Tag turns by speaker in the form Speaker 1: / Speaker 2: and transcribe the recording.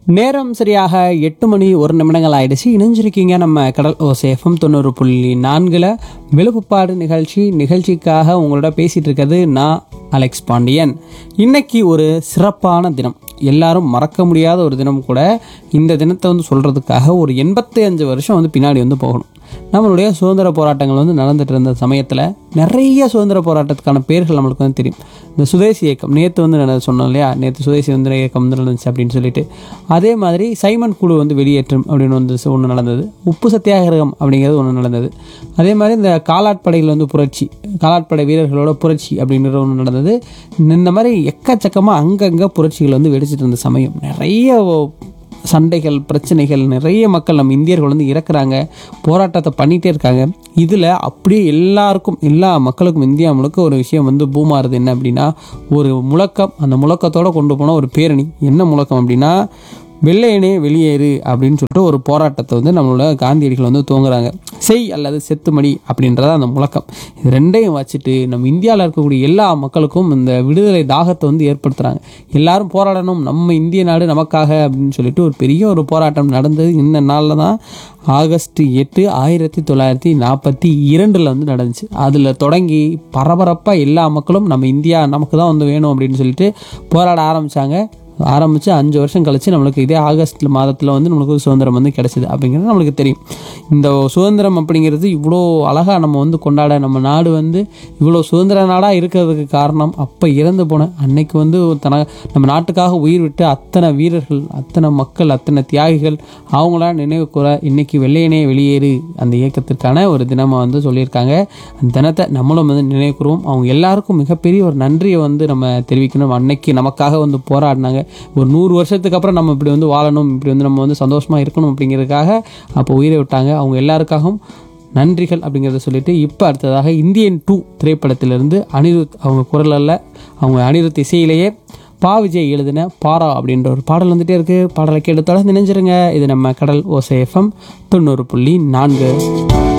Speaker 1: நேரம் சரியாக எட்டு மணி ஒரு நிமிடங்கள் ஆயிடுச்சு இணைஞ்சிருக்கீங்க நம்ம கடல் ஓசேஃபம் தொண்ணூறு புள்ளி நான்கில் விழுப்புப்பாடு நிகழ்ச்சி நிகழ்ச்சிக்காக உங்களோட பேசிட்டு இருக்கிறது நான் அலெக்ஸ் பாண்டியன் இன்னைக்கு ஒரு சிறப்பான தினம் எல்லாரும் மறக்க முடியாத ஒரு தினம் கூட இந்த தினத்தை வந்து சொல்கிறதுக்காக ஒரு எண்பத்தி அஞ்சு வருஷம் வந்து பின்னாடி வந்து போகணும் நம்மளுடைய சுதந்திர போராட்டங்கள் வந்து நடந்துட்டு இருந்த சமயத்தில் நிறைய சுதந்திர போராட்டத்துக்கான பேர்கள் நம்மளுக்கு வந்து தெரியும் இந்த சுதேசி இயக்கம் நேற்று வந்து நான் சொன்னோம் இல்லையா நேற்று சுதேசி சுதந்திர இயக்கம் வந்து நடந்துச்சு அப்படின்னு சொல்லிட்டு அதே மாதிரி சைமன் குழு வந்து வெளியேற்றம் அப்படின்னு வந்து ஒன்று நடந்தது உப்பு சத்தியாகிரகம் அப்படிங்கிறது ஒன்று நடந்தது அதே மாதிரி இந்த காலாட்படையில் வந்து புரட்சி காலாட்படை வீரர்களோட புரட்சி அப்படிங்கிற ஒன்று நடந்தது இந்த மாதிரி எக்கச்சக்கமாக அங்கங்கே புரட்சிகள் வந்து வெடிச்சிட்டு இருந்த சமயம் நிறைய சண்டைகள் பிரச்சனைகள் நிறைய மக்கள் நம்ம இந்தியர்கள் வந்து இறக்குறாங்க போராட்டத்தை பண்ணிகிட்டே இருக்காங்க இதில் அப்படியே எல்லாருக்கும் எல்லா மக்களுக்கும் இந்தியா முழுக்க ஒரு விஷயம் வந்து பூமாறுது என்ன அப்படின்னா ஒரு முழக்கம் அந்த முழக்கத்தோடு கொண்டு போன ஒரு பேரணி என்ன முழக்கம் அப்படின்னா வெள்ளையனே வெளியேறு அப்படின்னு சொல்லிட்டு ஒரு போராட்டத்தை வந்து நம்மளோட காந்தியடிகள் வந்து துவங்குறாங்க செய் அல்லது செத்துமடி அப்படின்றத அந்த முழக்கம் இது ரெண்டையும் வச்சுட்டு நம்ம இந்தியாவில் இருக்கக்கூடிய எல்லா மக்களுக்கும் இந்த விடுதலை தாகத்தை வந்து ஏற்படுத்துகிறாங்க எல்லாரும் போராடணும் நம்ம இந்திய நாடு நமக்காக அப்படின்னு சொல்லிட்டு ஒரு பெரிய ஒரு போராட்டம் நடந்தது இந்த நாளில் தான் ஆகஸ்ட் எட்டு ஆயிரத்தி தொள்ளாயிரத்தி நாற்பத்தி இரண்டில் வந்து நடந்துச்சு அதில் தொடங்கி பரபரப்பாக எல்லா மக்களும் நம்ம இந்தியா நமக்கு தான் வந்து வேணும் அப்படின்னு சொல்லிட்டு போராட ஆரம்பித்தாங்க ஆரம்பித்து அஞ்சு வருஷம் கழித்து நம்மளுக்கு இதே ஆகஸ்ட் மாதத்தில் வந்து நம்மளுக்கு ஒரு சுதந்திரம் வந்து கிடச்சிது அப்படிங்கிறது நம்மளுக்கு தெரியும் இந்த சுதந்திரம் அப்படிங்கிறது இவ்வளோ அழகாக நம்ம வந்து கொண்டாட நம்ம நாடு வந்து இவ்வளோ சுதந்திர நாடாக இருக்கிறதுக்கு காரணம் அப்போ இறந்து போன அன்னைக்கு வந்து தன நம்ம நாட்டுக்காக உயிர் விட்டு அத்தனை வீரர்கள் அத்தனை மக்கள் அத்தனை தியாகிகள் அவங்களாம் நினைவு கூற இன்னைக்கு வெள்ளையனே வெளியேறு அந்த இயக்கத்திற்கான ஒரு தினமாக வந்து சொல்லியிருக்காங்க அந்த தினத்தை நம்மளும் வந்து நினைவு கூறுவோம் அவங்க எல்லாருக்கும் மிகப்பெரிய ஒரு நன்றியை வந்து நம்ம தெரிவிக்கணும் அன்னைக்கு நமக்காக வந்து போராடினாங்க ஒரு நூறு வருஷத்துக்கு அப்புறம் நம்ம இப்படி வந்து வாழணும் இப்படி வந்து நம்ம வந்து சந்தோஷமாக இருக்கணும் அப்படிங்கிறதுக்காக அப்போ உயிரை விட்டாங்க அவங்க எல்லாருக்காகவும் நன்றிகள் அப்படிங்கிறத சொல்லிட்டு இப்போ அடுத்ததாக இந்தியன் டூ திரைப்படத்திலிருந்து அனிருத் அவங்க குரலில் அவங்க அனிருத் இசையிலேயே பா விஜய் எழுதின பாரா அப்படின்ற ஒரு பாடல் வந்துட்டே இருக்குது பாடலை கேட்டு தொடர்ந்து நினைஞ்சிருங்க இது நம்ம கடல் ஓசை எஃப்எம் தொண்ணூறு புள்ளி நான்கு